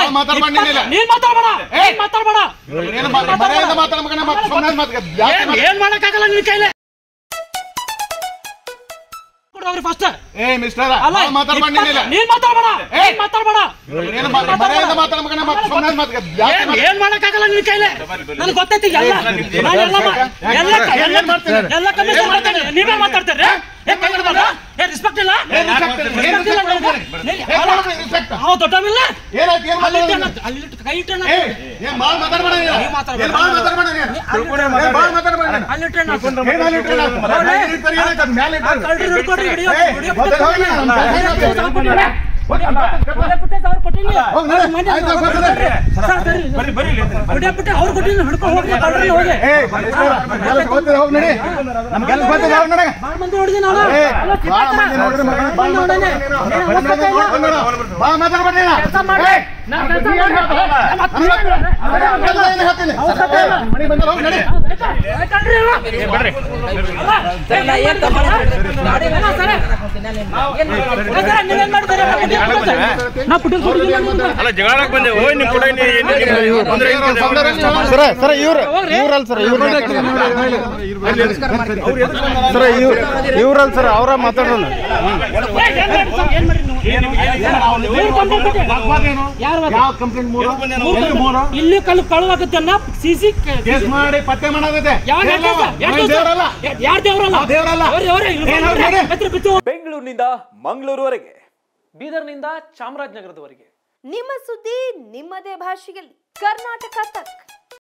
ಭಾಳ ಮಾತಾಡ್ಬೇಡ ನೀನಿಲ್ಲ. ನೀನ್ ಮಾತಾಡ್ಬೇಡ ನೀನ್ ಮಾತಾಡ್ಬೇಡ ಏನು ಮಾ- ಮರ್ಯಾದೆ ಮಾತಾಡ ಮಗನ ಮತ್ತೆ ಸುಮ್ಮನೆ ಮಾತು ಜಾಸ್ತಿ ಏನ್- ಮಾತು- ಏನ್ ಮಾಡಕ್ಕಾಗಲ್ಲ ನಿನ್ ಕೈಲಿ ಕೊಡೋಗ್ರಿ ಫಸ್ಟ್ ಏ ಮಿಸ್ಟರ್ ಅಲ್ಲ ಭಾಳ ಮಾತಾಡ್ಬೇಡ ನೀನಿಲ್ಲ ನೀನ್ ಮಾತಾಡ್ಬೇಡ ನೀನ್ ಮಾತಾಡ್ಬೇಡ ಏನು ಮಾ- ಮರ್ಯಾದೆ ಮಾತಾಡ ಮಗನ ಮತ್ತೆ ಸುಮ್ಮನೆ ಮಾತು ಜಾಸ್ತಿ ಏನ್- ಮಾತು- ಏನ್ ಮಾಡಕ್ಕಾಗಲ್ಲ ನಿನ್ ಕೈಲಿ ನನ್ಗೆ ಗೊತ್ತೈತಿ ಎಲ್ಲ ನಾನು ಎಲ್ಲ ಮಾ- ಎಲ್ಲ ಕ- ಎಲ್ಲ ಎಲ್ಲ ಕಮಿಷನ್ ಮಾಡ್ತೇನೆ ನೀವೇ ಮಾತಾಡ್ತೀರಿ ಏ ಕೈ ಹಿಡ್ಬಾರ್ದ? ಏ ರೆಸ್ಪೆಕ್ಟ್ ಇಲ್ಲ ಏನ್ respect ಇಲ್ಲ? ಏನ್ Respect ಇಲ್ಲ respect ಇಲ್ಲ? ನಿನಗೆ? ನೀ- ಏನ್ ಅಲ್ಲ, respect? ಅವ ದೊಡ್ಡವಿಲ್ಲ ಏನಾಯ್ತು ಏನ್ ಅಲ್ಲಿ ಮಾತಾಡೋದು? ಇಟ್ಟು ಅಲ್ಲಿ ಇಟ್ಟು ಕೈ ಇಟ್ಟು ಏ ಏನ್ ಭಾಳ ಮಾತಾಡ್ಬೇಡ ನೀನು. ನೀವ್ ಮಾತಾಡ್ಬೇಡ. ಏನ್ ಭಾಳ ಮಾತಾಡ್ಬೇಡ ನೀನು. ಏನ್ ಭಾಳ ಮಾತಾಡ್ಬೇಡ ನೀನು. ಅಲ್ಲಿ ಇಟ್ಟು ನಾನು- ಏನ್ ಅಲ್ಲಿ ಇಟ್ರೆ ನಾನು- ಮ್ಯಾಲೆ ಇಟ್ರೆ ಏನಾಯ್ತು? ಅದ್ ಮ್ಯಾಲೆ ಇಟ್ರೆ. ಕಳ್ರಿ ಹಿಡ್ಕೊಡ್ರಿ, ಹಿಡಿಯೋ- ಏ, ಹಿಡಿಯೋ ಮೊದಲು ಹೋಗಿ ನೀನು, ನಮ್ಮ ಕೆಲಸ ಏನಾಯ್ತು? ಸಾವಿರ ಕೊಟ್ಟಿಲ್ಲ. ಹೋಗಿ, ಹೊಡೆ ಪುಟ್ಟೆ ಸಾವಿರ ಕೊಟ್ಟಿಲ್ಲ. ಹೋಗಿ ನಡೆ. ಮಂದಿ ಆಯ್ತು, ಹೋಗಿ ನಡೆ. ಸರ್, ಸರಿ. ಹೊಡೆ ಪುಟ್ಟೆ ಅವ್ರು ಕೊಟ್ಟಿಲ್ಲ ಹಿಡ್ಕೊಂಡು ಹೋಗಿ ಕಳ್ರಿ ಹೋಗಿ ಏ, ಮಿಸ್ಟರ್, ನಮ್ಗೆಲ್ಲ ಗೊತ್ತಿದೆ, ಹೋಗಿ ನಡಿ. ನಮ್ಗೆಲ್ಲ ಗೊತ್ತಿದೆ, ಹೋಗಿ ನಡಿ. ಬಾಳ ಮಂದಿ ಹೊಡೆದಿ ನಾನು ಏ, ಅಲ್ಲ, ಚಿಕ್ಕ ಭಾಳ ಹತ್ರ. ಮಂದಿ ನೋಡಿದ್ರೆ ಮಗನ ಭಾಳ ಮಂದಿ ಮಾತಾಡ್ಬೇಡ ಹೊಡೆದಿ. ನೀನು. ಏನ್ ಬಂದ್ ಗೊತ್ತಾಗ್ತಾ ಇಲ್ಲ? ಬಂದ್ ನೋಡು, ಬಂದ್ ನೋಡು. ಭಾಳ ಮಾತಾಡ್ಬೇಡ ನೀನು. ಕೆಲ್ಸ ಮಾಡಿ. ಏ, ನಾನ್ ಕೆಲ್ಸ ನೀ ಏನ್ ಮಾಡಿ. ಹೇಳ್ತಾವ? ಮತ್ತೆ ನನಗೆ ಗೊತ್ತಿಲ್ಲ. ನನಗೆ ಎಲ್ಲ ಏನು ಹೇಳ್ತೀನಿ. ಅವಶ್ಯಕತೆ ಇಲ್ಲ. ಏ, ಮನೆಗೆ ಬಂದ್ರೆ ಹೋಗಿ ನಡಿ. ಆಯ್ತಲ್ರಿ ಇವ? ಅಲ್ಲ, ಸರ್, ನಾ ಏನ್ ತಪ್ಪು ಮಾಡಿದ್ರಿ? ಗಾಡಿ ಅಲ್ಲ, ಸರ್. ಅಲ್ಲ, ಸರ್, ನೀವೇನ್ ಮಾಡ್ತೀರಿ? ನಾ ಪುಟ್ಟಿನ ಕೊಟ್ಟಿದ್ದೀನಿ ನಿಮ್ಗೆ. ಅಲ್ಲ ಜಗಳಕ್ಕೆ ಬಂದೆ ಓಯ್ ನಿಮ್ ಕೂಡ ತೊಂದ್ರೆ ಸರ ಸರ ಇವ್ರ ಇವ್ರಲ್ಲ ಸರ್ ಇವ್ರ ಸರ ಇವ್ರ ಇವ್ರಲ್ಲ ಸರ್ ಅವರ ಮಾತಾಡೋಣ ಏ, ಏನ್ ಮಾಡಿ ಸರ್? ಏನ್ ಮಾಡಿ ನೀವು? ಇವ್ರು ಕಂಪ್ಲೇಂಟ್ ಕೊಟ್ಟಿ. ಯಾರು ಅದು? ಯಾವ ಕಂಪ್ಲೇಂಟ್ ಮೂರು ಎಲ್ಲಿ ಮೂರು ಇಲ್ಲಿ ಕಲ್ ಕಳುವಾಗತ್ತನ್ನ ಸಿಸಿ ಕೇಸ್ ಮಾಡಿ ಪತ್ತೆ ಮಾಡೋದೈತೆ ಯಾವಾಗ ದೇವ್ರಲ್ಲ. ಯಾರ್ ನಾವು ದೇವ್ರಲ್ಲ ಯಾರ್ ದೇವ್ರಲ್ಲ ನಾವು ದೇವ್ರಲ್ಲ. ಅವ್ರೇ, ಅವ್ರೇ, ಇಲ್ಲಿ ಏನ್ ಅವ್ರು ಬರ್ರಿ. ನೋಡಿ? ಎತ್ರ ಬಿತ್ತು. ಬೆಂಗಳೂರಿನಿಂದ ಮಂಗಳೂರುವರೆಗೆ ಬೀದರ್ನಿಂದ ಚಾಮರಾಜನಗರದವರೆಗೆ ನಿಮ್ಮ ಸುದ್ದಿ ನಿಮ್ಮದೇ ಭಾಷೆಯಲ್ಲಿ ಕರ್ನಾಟಕ ತಕ್